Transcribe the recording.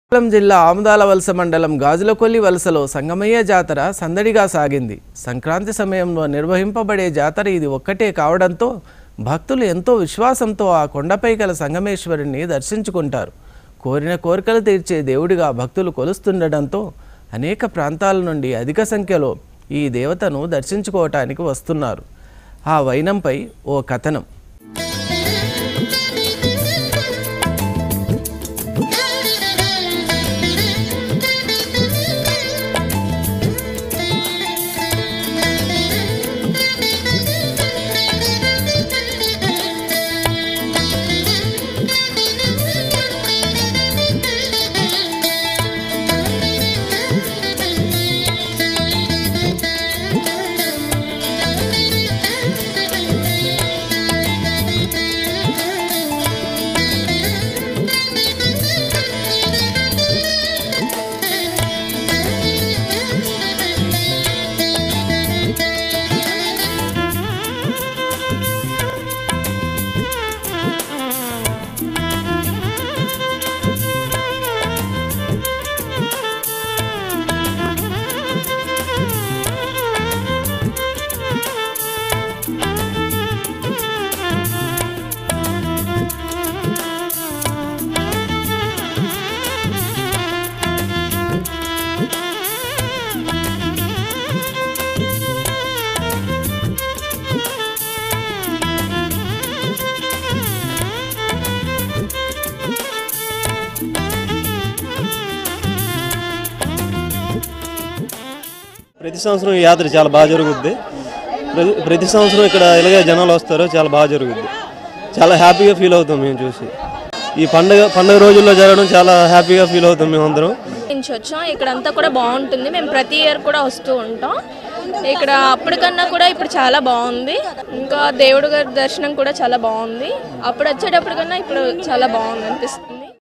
శ్రీకాకుళం జిల్లా ఆముదాల వలస మండలం గాజులకొల్లి వలసలో సంగమయ్య జాతర సందడిగా సాగింది సంక్రాంతి సమయంలో నిర్వహింపబడే జాతర ఇది ఒక్కటే కావడంతో భక్తులు ఎంతో విశ్వాసంతో ఆ కొండపై గల సంగమేశ్వరుణ్ణి దర్శించుకుంటారు కోరిన కోరికలు తీర్చే దేవుడిగా భక్తులు కొలుస్తుండడంతో అనేక ప్రాంతాల నుండి అధిక సంఖ్యలో ఈ దేవతను దర్శించుకోవటానికి వస్తున్నారు ఆ వైనంపై ఓ కథనం ప్రతి సంవత్సరం ఈ యాత్ర చాలా బాగా జరుగుద్ది ప్రతి ప్రతి సంవత్సరం ఇక్కడ ఇలాగే జనాలు వస్తారు చాలా బాగా జరుగుద్ది చాలా హ్యాపీగా ఫీల్ అవుతాం మేము చూసి ఈ పండగ పండగ రోజుల్లో జరగడం చాలా హ్యాపీగా ఫీల్ అవుతాం మేము అందరం నుంచి వచ్చాం ఇక్కడ అంతా కూడా బాగుంటుంది మేము ప్రతి ఇయర్ కూడా వస్తూ ఉంటాం ఇక్కడ అప్పటికన్నా కూడా ఇప్పుడు చాలా బాగుంది ఇంకా దేవుడు గారి దర్శనం కూడా చాలా బాగుంది అప్పుడు వచ్చేటప్పటికన్నా ఇప్పుడు చాలా బాగుంది అనిపిస్తుంది